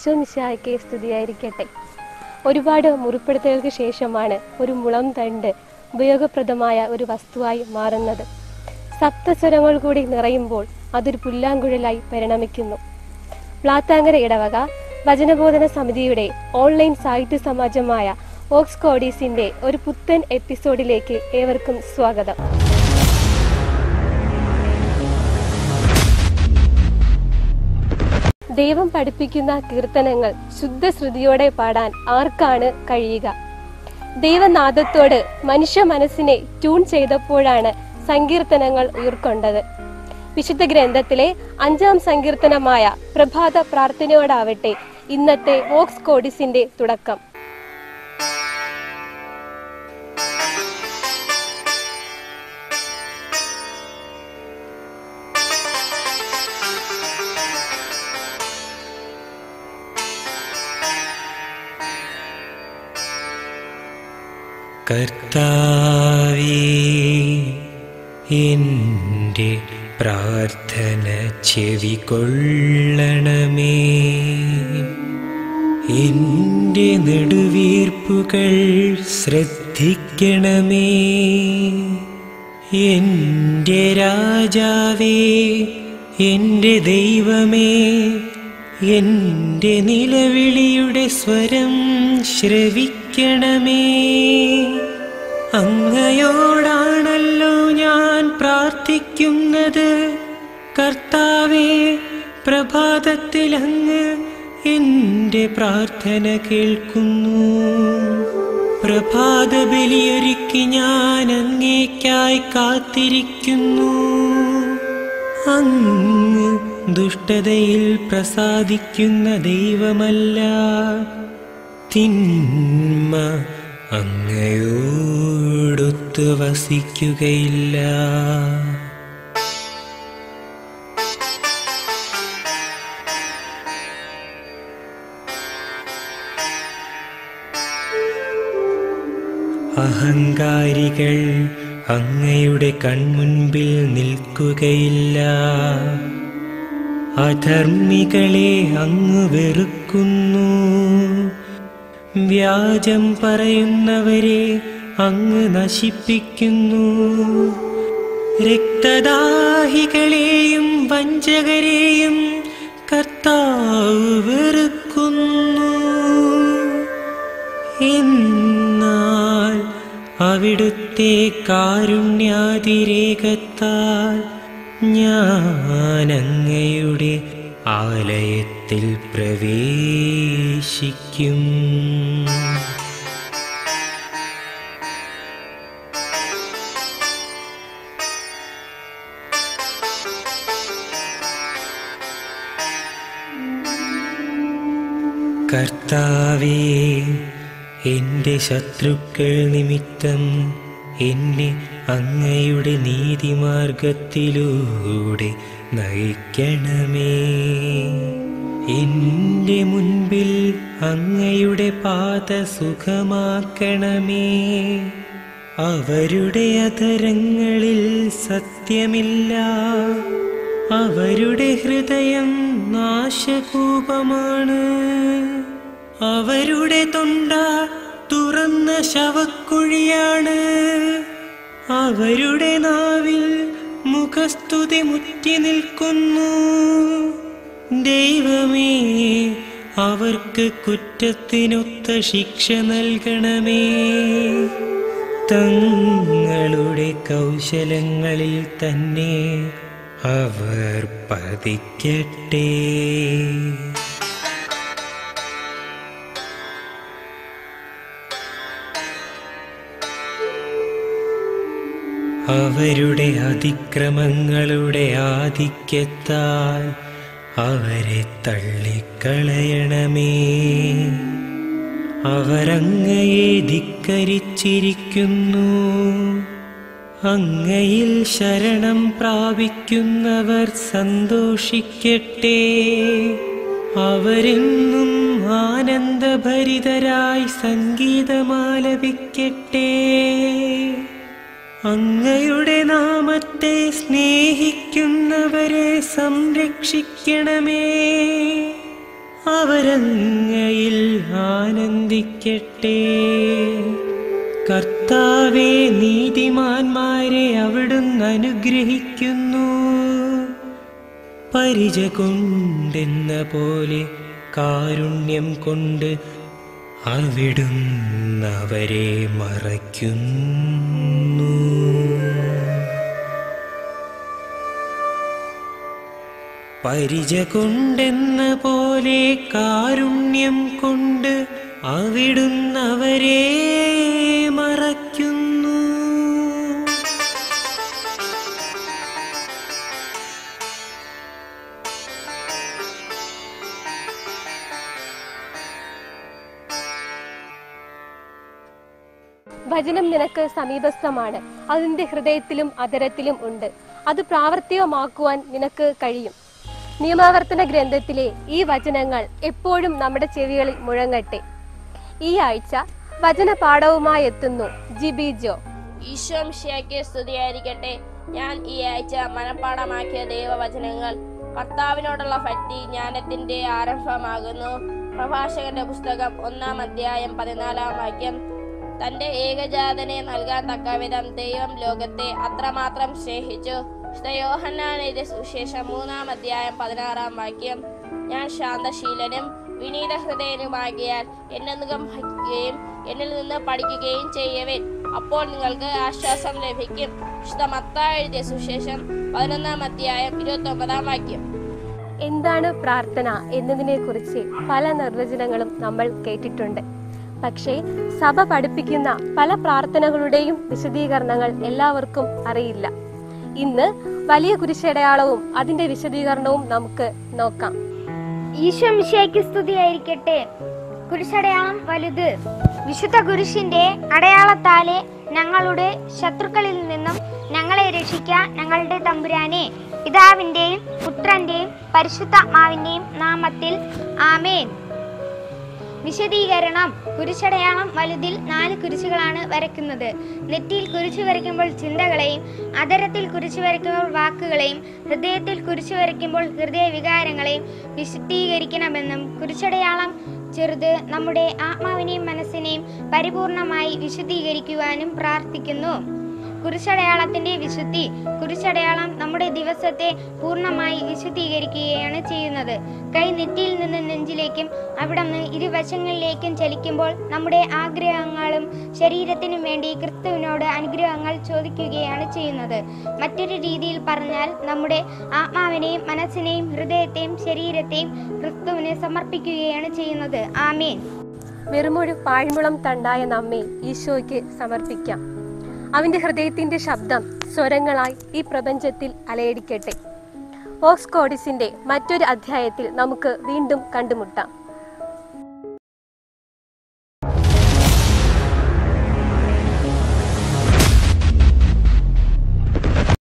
ഈശോമിശായ്ക്ക് സ്തുതിയായിരിക്കട്ടെ ഒരുപാട് മുറിപ്പെടുത്തലുകൾക്ക് ശേഷമാണ് ഒരു മുളം തണ്ട് ഉപയോഗപ്രദമായ ഒരു വസ്തുവായി മാറുന്നത് സപ്തസ്വരങ്ങൾ കൂടി നിറയുമ്പോൾ അതൊരു പുല്ലാങ്കുഴലായി പരിണമിക്കുന്നു പ്ലാത്താങ്കര ഇടവക വചനബോധന സമിതിയുടെ ഓൺലൈൻ സാഹിത്യ സമാജമായ ഓക്സ് കോഡീസിന്റെ ഒരു പുത്തൻ എപ്പിസോഡിലേക്ക് ഏവർക്കും സ്വാഗതം ദൈവം പഠിപ്പിക്കുന്ന കീർത്തനങ്ങൾ ശുദ്ധശ്രുതിയോടെ പാടാൻ ആർക്കാണ് കഴിയുക ദൈവനാദത്തോട് മനുഷ്യ മനസ്സിനെ ട്യൂൺ ചെയ്തപ്പോഴാണ് സങ്കീർത്തനങ്ങൾ ഉയർക്കൊണ്ടത് വിശുദ്ധ ഗ്രന്ഥത്തിലെ അഞ്ചാം സങ്കീർത്തനമായ പ്രഭാത പ്രാർത്ഥനയോടാവട്ടെ ഇന്നത്തെ വോക്സ് കോഡിസിന്റെ തുടക്കം കർത്താവേ എൻ്റെ പ്രാർത്ഥന ചെവികൊള്ളണമേ എൻ്റെ നെടുവീർപ്പുകൾ ശ്രദ്ധിക്കണമേ എൻ്റെ രാജാവേ എൻ്റെ ദൈവമേ എൻ്റെ നിലവിളിയുടെ സ്വരം ശ്രവിക്കണമേ അങ്ങയോടാണല്ലോ ഞാൻ പ്രാർത്ഥിക്കുന്നത് കർത്താവേ പ്രഭാതത്തിൽ അങ്ങ് എൻ്റെ പ്രാർത്ഥന കേൾക്കുന്നു പ്രഭാത ബലിയൊരുക്കി ഞാൻ അങ്ങേക്കായി കാത്തിരിക്കുന്നു അങ്ങ് ദുഷ്ടതയിൽ പ്രസാദിക്കുന്ന ദൈവമല്ല തിന്മ അങ്ങയോടൊത്ത് വസിക്കുകയില്ല അഹങ്കാരികൾ അങ്ങയുടെ കൺമുൻപിൽ നിൽക്കുകയില്ല അധർമ്മികളെ അങ്ങ് വെറുക്കുന്നു വ്യാജം പറയുന്നവരെ അങ്ങ് നശിപ്പിക്കുന്നു രക്തദാഹികളെയും വഞ്ചകരെയും കർത്താവ് വെറുക്കുന്നു എന്നാൽ അവിടുത്തെ കാരുണ്യാതിരേകത്താൽ ഞാൻ അങ്ങയുടെ ആലയത്തിൽ പ്രവേശിക്കും കർത്താവേ എൻ്റെ ശത്രുക്കൾ നിമിത്തം എന്നെ അങ്ങയുടെ നീതിമാർഗത്തിലൂടെ നയിക്കണമേ എൻ്റെ മുൻപിൽ അങ്ങയുടെ പാത സുഖമാക്കണമേ അവരുടെ അധരങ്ങളിൽ സത്യമില്ല അവരുടെ ഹൃദയം നാശകൂപമാണ് അവരുടെ തൊണ്ട തുറന്ന ശവക്കുഴിയാണ് അവരുടെ നാവിൽ മുഖസ്തുതി മുറ്റി നിൽക്കുന്നു ദൈവമേ അവർക്ക് കുറ്റത്തിനൊത്ത ശിക്ഷ നൽകണമേ തങ്ങളുടെ കൗശലങ്ങളിൽ തന്നെ അവർ പതിക്കട്ടെ അവരുടെ അതിക്രമങ്ങളുടെ ആധിക്യത്താൽ അവരെ തള്ളിക്കളയണമേ അവരങ്ങയെ ധിക്കരിച്ചിരിക്കുന്നു അങ്ങയിൽ ശരണം പ്രാപിക്കുന്നവർ സന്തോഷിക്കട്ടെ അവരെന്നും ആനന്ദഭരിതരായി സംഗീതമാലപിക്കട്ടെ അങ്ങയുടെ നാമത്തെ സ്നേഹിക്കുന്നവരെ സംരക്ഷിക്കണമേ അവരങ്ങയിൽ ആനന്ദിക്കട്ടെ കർത്താവെ നീതിമാന്മാരെ അവിടുന്ന് അനുഗ്രഹിക്കുന്നു പരിച കൊണ്ടെന്ന പോലെ കാരുണ്യം കൊണ്ട് അവിടുന്ന് അവരെ മറയ്ക്കുന്നു പരിച കൊണ്ടെന്ന പോലെ കാരുണ്യം കൊണ്ട് അവിടുന്ന് അവരെ മറയ്ക്കുന്നു വചനം നിനക്ക് സമീപസ്ഥമാണ് അതിന്റെ ഹൃദയത്തിലും അതരത്തിലും ഉണ്ട് അത് പ്രാവർത്തികമാക്കുവാൻ നിനക്ക് കഴിയും നിയമാവർത്തന ഗ്രന്ഥത്തിലെ ഈ വചനങ്ങൾ എപ്പോഴും നമ്മുടെ ചെവികളിൽ മുഴങ്ങട്ടെ ഈ ആഴ്ച വചന പാഠവുമായി എത്തുന്നു ജിബി ജോ ഈശോ മിശിഹായ്ക്ക് സ്തുതിയായിരിക്കട്ടെ ഞാൻ ഈ ആഴ്ച മനഃപ്പാടമാക്കിയ ദൈവവചനങ്ങൾ കർത്താവിനോടുള്ള ഭക്തി ജ്ഞാനത്തിന്റെ ആരംഭമാകുന്നു പ്രഭാഷകന്റെ പുസ്തകം ഒന്നാം അധ്യായം പതിനാലാം വാക്യം തന്റെ ഏകജാതനെ നൽകാൻ തക്കവിധം ദൈവം ലോകത്തെ അത്രമാത്രം സ്നേഹിച്ചു വിശുദ്ധ യോഹന്നാൻ എഴുതിയ സുവിശേഷം മൂന്നാം അധ്യായം പതിനാറാം വാക്യം ഞാൻ ശാന്തശീലനും വിനീത ഹൃദയനുമാകിയാൽ എന്നെ മുഖം വഹിക്കുകയും എന്നിൽ നിന്ന് പഠിക്കുകയും ചെയ്യവൻ അപ്പോൾ നിങ്ങൾക്ക് ആശ്വാസം ലഭിക്കും വിശുദ്ധ മത്തായി എഴുതിയ സുവിശേഷം പതിനൊന്നാം അധ്യായം ഇരുപത്തി ഒമ്പതാം വാക്യം എന്താണ് പ്രാർത്ഥന എന്നതിനെ കുറിച്ച് പല നിർവചനങ്ങളും നമ്മൾ കേട്ടിട്ടുണ്ട് പക്ഷേ സഭ പഠിപ്പിക്കുന്ന പല പ്രാർത്ഥനകളുടെയും വിശദീകരണങ്ങൾ എല്ലാവർക്കും അറിയില്ല ഇന്ന് വലിയ കുരിശടയാളവും അതിന്റെ വിശദീകരണവും നമുക്ക് നോക്കാം ഈശോ മിശിഹായ്ക്ക് സ്തുതിയായിരിക്കട്ടെ കുരിശടയാളം വലുത് വിശുദ്ധ കുരിശിന്റെ അടയാളത്താലെ ഞങ്ങളുടെ ശത്രുക്കളിൽ നിന്നും ഞങ്ങളെ രക്ഷിക്കാൻ ഞങ്ങളുടെ തമ്പുരാനെ പിതാവിന്റെയും പുത്രന്റെയും പരിശുദ്ധാത്മാവിന്റെയും നാമത്തിൽ ആമേൻ വിശദീകരണം കുരിശടയാളം വലുതിൽ നാല് കുരിശുകളാണ് വരയ്ക്കുന്നത് നെറ്റിയിൽ കുരിശ് വരയ്ക്കുമ്പോൾ ചിന്തകളെയും അതരത്തിൽ കുരിശ് വരയ്ക്കുമ്പോൾ വാക്കുകളെയും ഹൃദയത്തിൽ കുരിശ് വരയ്ക്കുമ്പോൾ ഹൃദയ വികാരങ്ങളെയും വിശുദ്ധീകരിക്കണമെന്നും കുരിശടയാളം ചെറുത് നമ്മുടെ ആത്മാവിനെയും മനസ്സിനെയും പരിപൂർണമായി വിശുദ്ധീകരിക്കുവാനും പ്രാർത്ഥിക്കുന്നു കുരിശടയാളത്തിന്റെ വിശുദ്ധി കുരിശടയാളം നമ്മുടെ ദിവസത്തെ പൂർണ്ണമായി വിശുദ്ധീകരിക്കുകയാണ് ചെയ്യുന്നത് കൈ നെറ്റിയിൽ നിന്ന് നെഞ്ചിലേക്കും അവിടെ നിന്ന് ഇരുവശങ്ങളിലേക്കും ചലിക്കുമ്പോൾ നമ്മുടെ ആഗ്രഹങ്ങളും ശരീരത്തിനും വേണ്ടി ക്രിസ്തുവിനോട് അനുഗ്രഹങ്ങൾ ചോദിക്കുകയാണ് ചെയ്യുന്നത് മറ്റൊരു രീതിയിൽ പറഞ്ഞാൽ നമ്മുടെ ആത്മാവിനെയും മനസ്സിനെയും ഹൃദയത്തെയും ശരീരത്തെയും ക്രിസ്തുവിന് സമർപ്പിക്കുകയാണ് ചെയ്യുന്നത് ആമേൻ വെറുമൊരു പാഴ്മുളം തണ്ടായ നമ്മെ ഈശോയ്ക്ക് സമർപ്പിക്കാം അവന്റെ ഹൃദയത്തിന്റെ ശബ്ദം സ്വരങ്ങളായി ഈ പ്രപഞ്ചത്തിൽ അലയടിക്കട്ടെ ഓക്സ് കോഡിസിന്റെ മറ്റൊരു അധ്യായത്തിൽ നമുക്ക് വീണ്ടും കണ്ടുമുട്ടാം